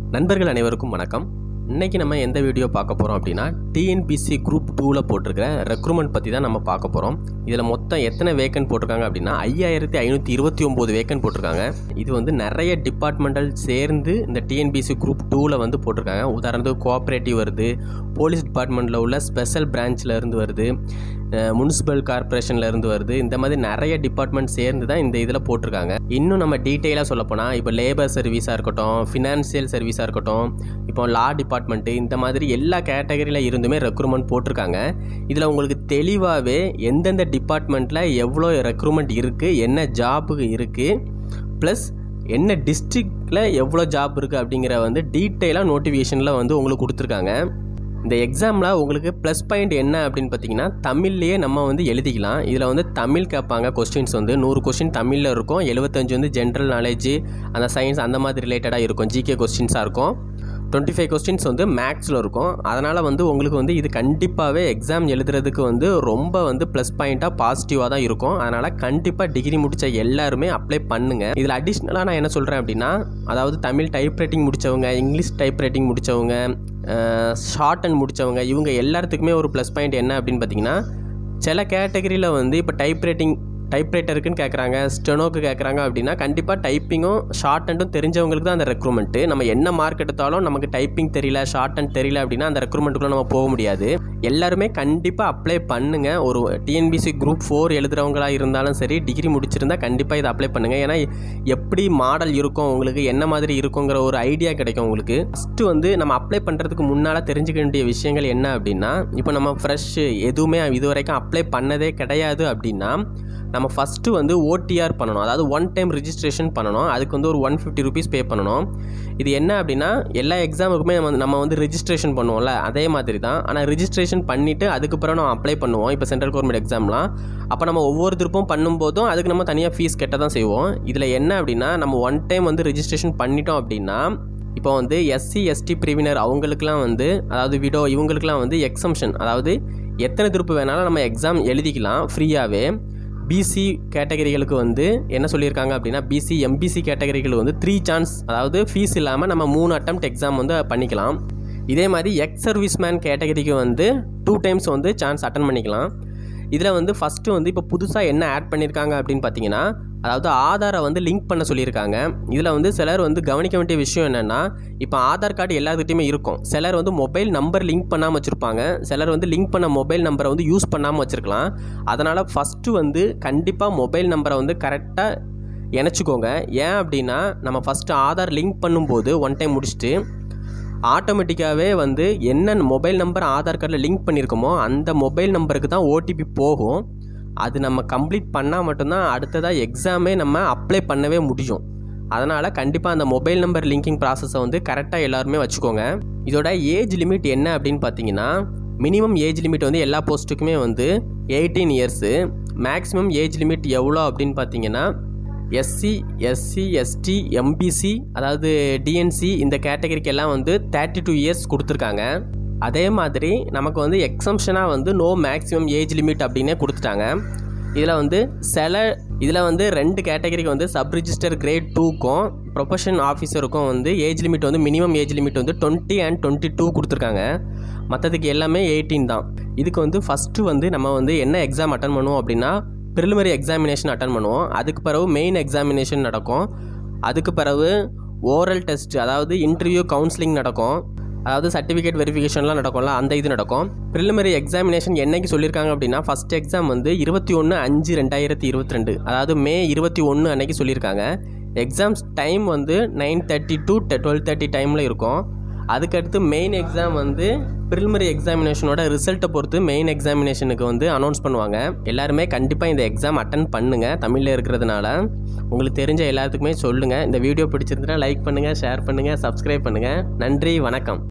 நண்பர்கள் அனைவருக்கும் வணக்கம் இன்னைக்கு நம்ம எந்த வீடியோ பார்க்க போகிறோம் அப்படின்னா டிஎன்பிசி குரூப் டூவில் போட்டிருக்கிற ரெக்ரூட்மெண்ட் பற்றி தான் நம்ம பார்க்க போகிறோம் இதில் மொத்தம் எத்தனை வேக்கன் போட்டிருக்காங்க அப்படின்னா ஐயாயிரத்தி ஐநூற்றி இருபத்தி ஒம்பது வேக்கன் போட்டிருக்காங்க இது வந்து நிறைய டிபார்ட்மெண்டல் சேர்ந்து இந்த டிஎன்பிசி குரூப் டூவில் வந்து போட்டிருக்காங்க உதாரணத்துக்கு கோஆப்ரேட்டிவ் வருது போலீஸ் டிபார்ட்மெண்ட்டில் உள்ள ஸ்பெஷல் பிரான்ச்சில் இருந்து வருது முனிசிபல் கார்பரேஷனில் இருந்து வருது இந்த மாதிரி நிறைய டிபார்ட்மெண்ட் சேர்ந்து தான் இந்த இதில் போட்டிருக்காங்க இன்னும் நம்ம டீட்டெயிலாக சொல்லப்போனால் இப்போ லேபர் சர்வீஸாக இருக்கட்டும் ஃபினான்சியல் சர்வீஸாக இருக்கட்டும் இப்போ லா டிபார்ட்மெண்ட்டு இந்த மாதிரி எல்லா கேட்டகரியில் இருந்துமே ரெக்ரூட்மெண்ட் போட்டிருக்காங்க இதில் உங்களுக்கு தெளிவாகவே எந்தெந்த டிபார்ட்மெண்ட்டில் எவ்வளோ ரெக்ரூட்மெண்ட் இருக்குது என்ன ஜாபுக்கு இருக்குது ப்ளஸ் என்ன டிஸ்ட்ரிக்டில் எவ்வளோ ஜாப் இருக்குது அப்படிங்கிற வந்து டீட்டெயிலாக நோட்டிஃபிகேஷனில் வந்து உங்களுக்கு கொடுத்துருக்காங்க இந்த எக்ஸாமில் உங்களுக்கு ப்ளஸ் பாயிண்ட் என்ன அப்படின்னு பார்த்தீங்கன்னா தமிழ்லேயே நம்ம வந்து எழுதிக்கலாம் இதில் வந்து தமிழ் கேட்பாங்க கொஸ்டின்ஸ் வந்து நூறு கொஸ்டின் தமிழில் இருக்கும் எழுபத்தஞ்சு வந்து ஜென்ரல் நாலேஜ் அந்த சயின்ஸ் அந்த மாதிரி ரிலேட்டடாக இருக்கும் ஜிகே கொஸ்டின்ஸாக இருக்கும் டுவெண்ட்டி ஃபைவ் கொஸ்டின்ஸ் வந்து மேக்ஸில் இருக்கும் அதனால் வந்து உங்களுக்கு வந்து இது கண்டிப்பாகவே எக்ஸாம் எழுதுறதுக்கு வந்து ரொம்ப வந்து ப்ளஸ் பாயிண்ட்டாக பாசிட்டிவாக தான் இருக்கும் அதனால் கண்டிப்பாக டிகிரி முடித்த எல்லாருமே அப்ளை பண்ணுங்கள் இதில் அடிஷ்னலாக நான் என்ன சொல்கிறேன் அப்படின்னா அதாவது தமிழ் டைப் ரைட்டிங் முடித்தவங்க இங்கிலீஷ் டைப் ரைட்டிங் முடித்தவங்க ஷார்ட் அண்ட் முடித்தவங்க இவங்க எல்லாத்துக்குமே ஒரு ப்ளஸ் பாயிண்ட் என்ன அப்படின்னு பார்த்தீங்கன்னா சில கேட்டகரியில் வந்து இப்போ டைப் ரைட்டிங் டைப்ரைட்டருக்குன்னு கேட்குறாங்க ஸ்டெனோக்கு கேட்குறாங்க அப்படின்னா கண்டிப்பாக டைப்பிங்கும் ஷார்ட் ஹேண்டும் தெரிஞ்சவங்களுக்கு தான் அந்த ரெக்ரூட்மெண்ட்டு நம்ம என்ன மார்க் எடுத்தாலும் நமக்கு டைப்பிங் தெரியல ஷார்ட் ஹேண்ட் தெரியல அப்படின்னா அந்த ரெக்ரூட்மெண்ட்டுக்குள்ளே நம்ம போக முடியாது எல்லாருமே கண்டிப்பாக அப்ளை பண்ணுங்கள் ஒரு டிஎன்பிசி குரூப் ஃபோர் எழுதுறவங்களா இருந்தாலும் சரி டிகிரி முடிச்சிருந்தா கண்டிப்பாக இதை அப்ளை பண்ணுங்கள் ஏன்னா எப்படி மாடல் இருக்கும் உங்களுக்கு என்ன மாதிரி இருக்குங்கிற ஒரு ஐடியா கிடைக்கும் உங்களுக்கு ஃபஸ்ட்டு வந்து நம்ம அப்ளை பண்ணுறதுக்கு முன்னால் தெரிஞ்சுக்க வேண்டிய விஷயங்கள் என்ன அப்படின்னா இப்போ நம்ம ஃப்ரெஷ் எதுவுமே இது வரைக்கும் அப்ளை பண்ணதே கிடையாது அப்படின்னா நம்ம ஃபஸ்ட்டு வந்து ஓடிஆர் பண்ணணும் அதாவது ஒன் டைம் ரிஜிஸ்ட்ரேஷன் பண்ணணும் அதுக்கு வந்து ஒரு ஒன் ஃபிஃப்டி ருபீஸ் பே பண்ணணும் இது என்ன அப்படின்னா எல்லா எக்ஸாமுக்குமே நம்ம நம்ம வந்து ரிஜிஸ்ட்ரேஷன் பண்ணுவோம்ல அதே மாதிரி தான் ஆனால் ரிஜிஸ்ட்ரேஷன் பண்ணிவிட்டு அதுக்கப்புறம் நம்ம அப்ளை பண்ணுவோம் இப்போ சென்ட்ரல் கவர்மெண்ட் எக்ஸாம்லாம் அப்போ நம்ம ஒவ்வொரு திருப்பும் பண்ணும்போதும் அதுக்கு நம்ம தனியாக ஃபீஸ் கெட்ட தான் செய்வோம் இதில் என்ன அப்படின்னா நம்ம ஒன் டைம் வந்து ரிஜிஸ்ட்ரேஷன் பண்ணிட்டோம் அப்படின்னா இப்போ வந்து எஸ்சி எஸ்டி பிரிவினர் அவங்களுக்குலாம் வந்து அதாவது விடோ இவங்களுக்குலாம் வந்து எக்ஸம்ஷன் அதாவது எத்தனை திருப்பு வேணாலும் நம்ம எக்ஸாம் எழுதிக்கலாம் ஃப்ரீயாகவே பிசி கேட்டகரிகளுக்கு வந்து என்ன சொல்லியிருக்காங்க அப்படின்னா பிசி எம்பிசி கேட்டகரிகள் வந்து த்ரீ சான்ஸ் அதாவது ஃபீஸ் இல்லாமல் நம்ம மூணு அட்டம் எக்ஸாம் வந்து பண்ணிக்கலாம் இதே மாதிரி எக்ஸ் சர்வீஸ் மேன் கேட்டகரிக்கு வந்து டூ டைம்ஸ் வந்து சான்ஸ் அட்டன் பண்ணிக்கலாம் இதில் வந்து ஃபஸ்ட்டு வந்து இப்போ புதுசாக என்ன ஆட் பண்ணியிருக்காங்க அப்படின்னு பார்த்தீங்கன்னா அதாவது ஆதாரை வந்து லிங்க் பண்ண சொல்லியிருக்காங்க இதில் வந்து சிலர் வந்து கவனிக்க வேண்டிய விஷயம் என்னென்னா இப்போ ஆதார் கார்டு எல்லாத்துக்கிட்டையுமே இருக்கும் சிலர் வந்து மொபைல் நம்பர் லிங்க் பண்ணாமல் வச்சுருப்பாங்க சிலர் வந்து லிங்க் பண்ண மொபைல் நம்பரை வந்து யூஸ் பண்ணாமல் வச்சுருக்கலாம் அதனால் ஃபஸ்ட்டு வந்து கண்டிப்பாக மொபைல் நம்பரை வந்து கரெக்டாக இணைச்சிக்கோங்க ஏன் அப்படின்னா நம்ம ஃபஸ்ட்டு ஆதார் லிங்க் பண்ணும்போது ஒன் டைம் முடிச்சுட்டு ஆட்டோமேட்டிக்காகவே வந்து என்ன மொபைல் நம்பர் ஆதார் கார்டில் லிங்க் பண்ணியிருக்கோமோ அந்த மொபைல் நம்பருக்கு தான் ஓடிபி போகும் அது நம்ம கம்ப்ளீட் பண்ணால் மட்டும்தான் அடுத்ததாக எக்ஸாமே நம்ம அப்ளை பண்ணவே முடியும் அதனால் கண்டிப்பாக அந்த மொபைல் நம்பர் லிங்கிங் ப்ராசஸை வந்து கரெக்டாக எல்லாருமே வச்சுக்கோங்க இதோட ஏஜ் லிமிட் என்ன அப்படின்னு பார்த்தீங்கன்னா மினிமம் ஏஜ் லிமிட் வந்து எல்லா போஸ்ட்டுக்குமே வந்து eighteen years maximum age limit எவ்வளோ அப்படின்னு பார்த்தீங்கன்னா எஸ்சி எஸ்சி எஸ்டி எம்பிசி அதாவது டிஎன்சி இந்த கேட்டகரிக்கு எல்லாம் வந்து தேர்ட்டி டூ இயர்ஸ் கொடுத்துருக்காங்க அதே மாதிரி நமக்கு வந்து எக்ஸம்ஷனாக வந்து நோ மேக்ஸிமம் ஏஜ் லிமிட் அப்படின்னே கொடுத்துட்டாங்க இதில் வந்து சில இதில் வந்து ரெண்டு கேட்டகரிக்கு வந்து சப் ரிஜிஸ்டர் கிரேட் டூக்கும் ப்ரொஃபஷன் ஆஃபீஸருக்கும் வந்து ஏஜ் லிமிட் வந்து மினிமம் ஏஜ் லிமிட் வந்து டுவெண்ட்டி அண்ட் டுவெண்ட்டி டூ கொடுத்துருக்காங்க மற்றதுக்கு எல்லாமே எயிட்டீன் தான் இதுக்கு வந்து ஃபஸ்ட்டு வந்து நம்ம வந்து என்ன எக்ஸாம் அட்டன் பண்ணுவோம் அப்படின்னா ப்ரிலிமரி எக்ஸாமினேஷன் அட்டன் பண்ணுவோம் அதுக்கு பிறகு மெயின் எக்ஸாமினேஷன் நடக்கும் அதுக்கு பிறகு ஓரல் டெஸ்ட் அதாவது இன்டர்வியூ கவுன்சிலிங் நடக்கும் அதாவது சர்டிஃபிகேட் வெரிஃபிகேஷன்லாம் நடக்கும்ல அந்த இது நடக்கும் ப்ரிலிமரி எக்ஸாமினேஷன் என்னைக்கு சொல்லியிருக்காங்க அப்படின்னா ஃபஸ்ட் எக்ஸாம் வந்து இருபத்தி ஒன்று அஞ்சு ரெண்டாயிரத்தி இருபத்தி ரெண்டு அதாவது மே இருபத்தி ஒன்று அன்னைக்கு சொல்லியிருக்காங்க எக்ஸாம்ஸ் டைம் வந்து nine thirty to twelve thirty டைமில் இருக்கும் அதுக்கடுத்து மெயின் எக்ஸாம் வந்து ப்ரிலிமரி எக்ஸாமினேஷனோட ரிசல்ட்டை பொறுத்து மெயின் எக்ஸாமினேஷனுக்கு வந்து அனௌன்ஸ் பண்ணுவாங்க எல்லாருமே கண்டிப்பாக இந்த எக்ஸாம் அட்டன் பண்ணுங்கள் தமிழில் இருக்கிறதுனால உங்களுக்கு தெரிஞ்ச எல்லாத்துக்குமே சொல்லுங்கள் இந்த வீடியோ பிடிச்சிருந்துன்னா லைக் பண்ணுங்கள் ஷேர் பண்ணுங்கள் சப்ஸ்கிரைப் பண்ணுங்கள் நன்றி வணக்கம்